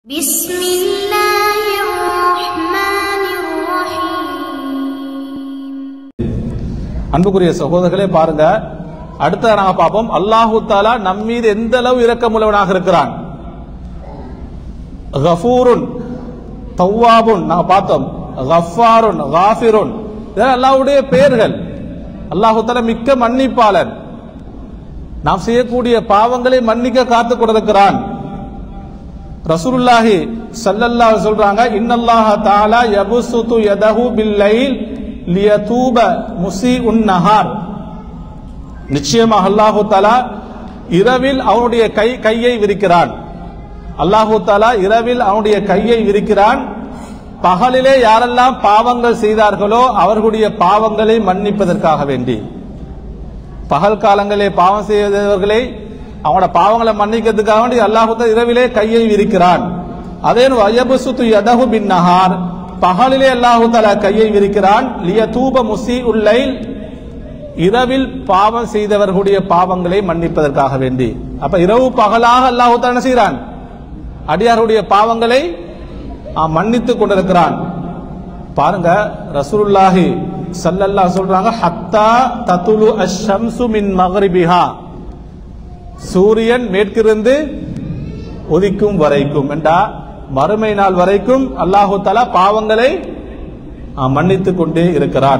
بسم الله الرحمن الرحيم அன்புக்குரிய சகோதரர்களே பாருங்க அடுத்த நாங்க பார்ப்போம் அல்லாஹு தாலா நம் மீது எந்த அளவு இரக்கமுள்ளவனாக இருக்கிறான் கஃபூருன் தவ்வாபுன் நாங்க பார்த்தோம் கஃபாருன் காஃபிருன் இதெல்லாம் அல்லாஹ்வுடைய பெயர்கள் அல்லாஹு தாலா மிக்க மன்னிப்பாளன் நாம் செய்யக்கூடிய பாவங்களை மன்னிக்க காத்து கொடுக்கிறான் ரசூலுல்லாஹி ஸல்லல்லாஹு சொல்றாங்க இன்னல்லாஹ தஆலா யபசுது யதஹு பில்லைல் லியதூப முஸீஉன் நஹார் நிச்சயமாக அல்லாஹு தஆலா இரவில் அவனுடைய கை கையை விரிக்கிறான் அல்லாஹு தஆலா இரவில் அவனுடைய கையை விரிக்கிறான் பகலிலே யாரெல்லாம் பாவங்கள் செய்தார்களோ அவர்களுடைய பாவங்களை மன்னிப்பதற்காக வேண்டி பகல் காலங்களிலே பாவம் செய்தவர்களை அவனோட பாவங்களை மன்னிக்கிறதுக்காக வேண்டி அல்லாஹு தஆலா இரவிலே கையை விரிக்கிறான் அதே வயபுசுத்து யதஹு பின் நஹார் பகலிலே அல்லாஹு தஆலா கையை விரிக்கிறான் லியதூப முஸீஉல் லைல் இரவில் பாவம் செய்தவர்களுடைய பாவங்களை மன்னிப்பதற்காக வேண்டி அப்ப இரவு பகலாக அல்லாஹு தஆலா என்ன செய்கிறான் அடியாருடைய பாவங்களை ஆ, மன்னித்துக் கொண்டிருக்கிறான் பாருங்க ரசூலுல்லாஹி ஸல்லல்லாஹு சொல்றாங்க ஹத்தா ததுலு அஷம்சு மின் மக்ரிபிஹா சூரியன் மேற்கிருந்து உதிக்கும் வரைக்கும் என்றா மறுமை நாள் வரைக்கும் அல்லாஹு தஆலா பாவங்களை ஆ, மன்னித்துக் கொண்டே இருக்கிறான்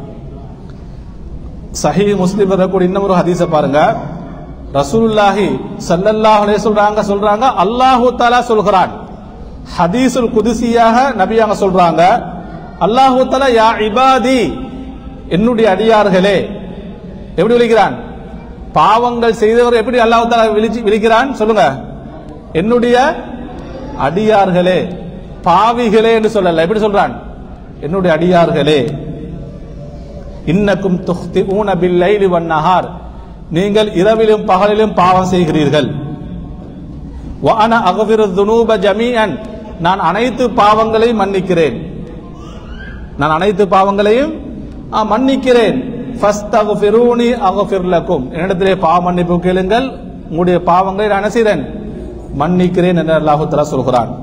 சஹீ முஸ்லிம் வரக்கூடிய இன்னும் ஒரு ஹதீஸ பாருங்க ரசூலுல்லாஹி ஸல்லல்லாஹு அலைஹி சொல்றாங்க சொல்றாங்க அல்லாஹு தஆலா சொல்கிறான் ஹதீஸுல் குதுசியாக நபியாங்க சொல்றாங்க அல்லாஹு தஆலா யா இபாதி என்னுடைய அடியார்களே எப்படி விളിக்கிறான் பாவங்கள் செய்தவர் எப்படி அல்லாஹு தஆலா விழிச்சு விழிக்கிறான் சொல்லுங்க என்னுடைய அடியார்களே பாவிகளே என்று சொல்லல எப்படி சொல்றான் என்னுடைய அடியார்களே இன்னக்கும் துஹ்தி ஊன பில்லைலி வன்னஹார் நீங்கள் இரவிலும் பகலிலும் பாவம் செய்கிறீர்கள் வஅன அகஃபிரு துனூப ஜமீஅன் நான் அனைத்து பாவங்களையும் மன்னிக்கிறேன் நான் அனைத்து பாவங்களையும் ஆ, மன்னிக்கிறேன் ஃபஸ்தக்ஃபிரூனி அக்ஃபிர் லக்கும் என்னிடத்திலே பாவ மன்னிப்பு கேளுங்கள் உங்களுடைய பாவங்களை நான் என்ன செய்கிறேன் மன்னிக்கிறேன் என்று அல்லாஹு தஆலா சொல்கிறான்